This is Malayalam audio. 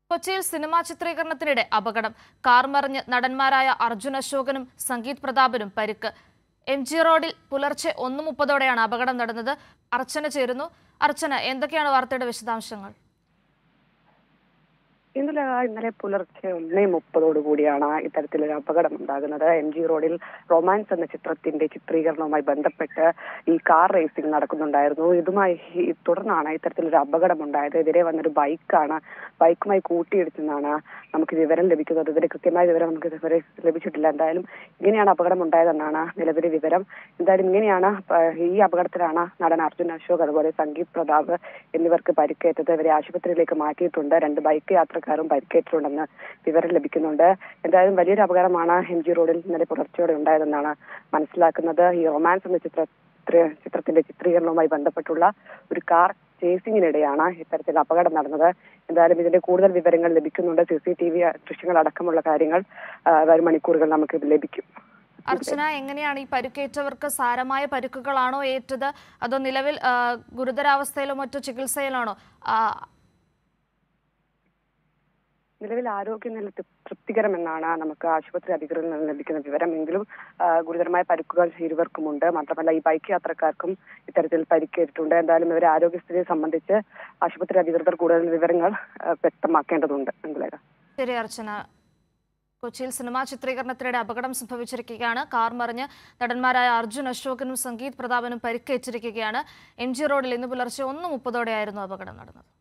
കൊച്ചിയിൽ സിനിമാ ചിത്രീകരണത്തിനിടെ അപകടം കാർ മറിഞ്ഞ് നടന്മാരായ അർജുൻ അശോകനും സംഗീത് പ്രതാപനും പരിക്ക് എം ജി റോഡിൽ പുലർച്ചെ ഒന്ന് മുപ്പതോടെയാണ് അപകടം നടന്നത് അർച്ചന ചേരുന്നു അർച്ചന എന്തൊക്കെയാണ് വാർത്തയുടെ വിശദാംശങ്ങൾ ഇന്നലെ ഇന്നലെ പുലർച്ചെ ഒന്നേ മുപ്പതോടു കൂടിയാണ് ഇത്തരത്തിലൊരു അപകടം ഉണ്ടാകുന്നത് എം ജി റോഡിൽ റൊമാൻസ് എന്ന ചിത്രത്തിന്റെ ചിത്രീകരണവുമായി ബന്ധപ്പെട്ട് ഈ കാർ റേസിംഗ് നടക്കുന്നുണ്ടായിരുന്നു ഇതുമായി ഈ തുടർന്നാണ് ഇത്തരത്തിലൊരു അപകടം ഉണ്ടായത് എതിരെ വന്നൊരു ബൈക്കാണ് ബൈക്കുമായി കൂട്ടിയിടിച്ചെന്നാണ് നമുക്ക് വിവരം ലഭിക്കുന്നത് ഇതിന്റെ കൃത്യമായ വിവരം നമുക്ക് ഇതുവരെ ലഭിച്ചിട്ടില്ല എന്തായാലും ഇങ്ങനെയാണ് അപകടം ഉണ്ടായതെന്നാണ് നിലവിലെ വിവരം എന്തായാലും ഇങ്ങനെയാണ് പ- ഈ അപകടത്തിലാണ് നടൻ അർജുൻ അശോക് അതുപോലെ സംഗീത് പ്രതാപ് എന്നിവർക്ക് പരിക്കേറ്റത് ഇവരെ ആശുപത്രിയിലേക്ക് മാറ്റിയിട്ടുണ്ട് രണ്ട് ബൈക്ക് യാത്രക്കാരും പരിക്കേറ്റിട്ടുണ്ടെന്ന് വിവരം ലഭിക്കുന്നുണ്ട് എന്തായാലും വലിയൊരു അപകടമാണ് എം ജി റോഡിൽ ഇന്നലെ പുലർച്ചെയോടെ ഉണ്ടായതെന്നാണ് മനസ്സിലാക്കുന്നത് ഈ റൊമാൻസ് എന്ന ചിത്ര ചിത്ര- ചിത്രത്തിന്റെ ചിത്രീകരണവുമായി ബന്ധപ്പെട്ടുള്ള ഒരു കാർ ചേസിങ്ങിനിടെയാണ് ഇത്തരത്തിൽ അപകടം നടന്നത് എന്തായാലും ഇതിന്റെ കൂടുതൽ വിവരങ്ങൾ ലഭിക്കുന്നുണ്ട് സി സി ടി വി ദൃശ്യങ്ങൾ അടക്കമുള്ള കാര്യങ്ങൾ ആ, വരും മണിക്കൂറുകൾ നമുക്ക് ലഭിക്കും അർച്ചന എങ്ങനെയാണ് ഈ പരിക്കേറ്റവർക്ക് സാരമായ പരിക്കുകളാണോ ഏറ്റത് അതോ നിലവിൽ ആ, ഗുരുതരാവസ്ഥയിലോ മറ്റോ ചികിത്സയിലാണോ ആ, നിലവിൽ ആരോഗ്യനില തൃ- തൃപ്തികരമെന്നാണ് നമുക്ക് ആശുപത്രി അധികൃതരിൽ നിന്ന് ലഭിക്കുന്ന വിവരം എങ്കിലും ആ, ഗുരുതരമായ പരിക്കുകൾ ഇരുവർക്കുമുണ്ട് മാത്രമല്ല ഈ ബൈക്ക് യാത്രക്കാർക്കും ഇത്തരത്തിൽ പരിക്കേറ്റിട്ടുണ്ട് എന്തായാലും ഇവരെ ആരോഗ്യസ്ഥിതിയെ സംബന്ധിച്ച് ആശുപത്രി അധികൃതർ കൂടുതൽ വിവരങ്ങൾ ആ, വ്യക്തമാക്കേണ്ടതുണ്ട് എന്തിലേഖ ശരി അർച്ചന കൊച്ചിയിൽ സിനിമാ ചിത്രീകരണത്തിനിടെ അപകടം സംഭവിച്ചിരിക്കുകയാണ് കാർ മറിഞ്ഞ് നടന്മാരായ അർജുൻ അശോകനും സംഗീത് പ്രതാപനും പരിക്കേറ്റിരിക്കുകയാണ് എം ജി റോഡിൽ ഇന്ന് പുലർച്ചെ ഒന്ന് മുപ്പതോടെയായിരുന്നു അപകടം നടന്നത്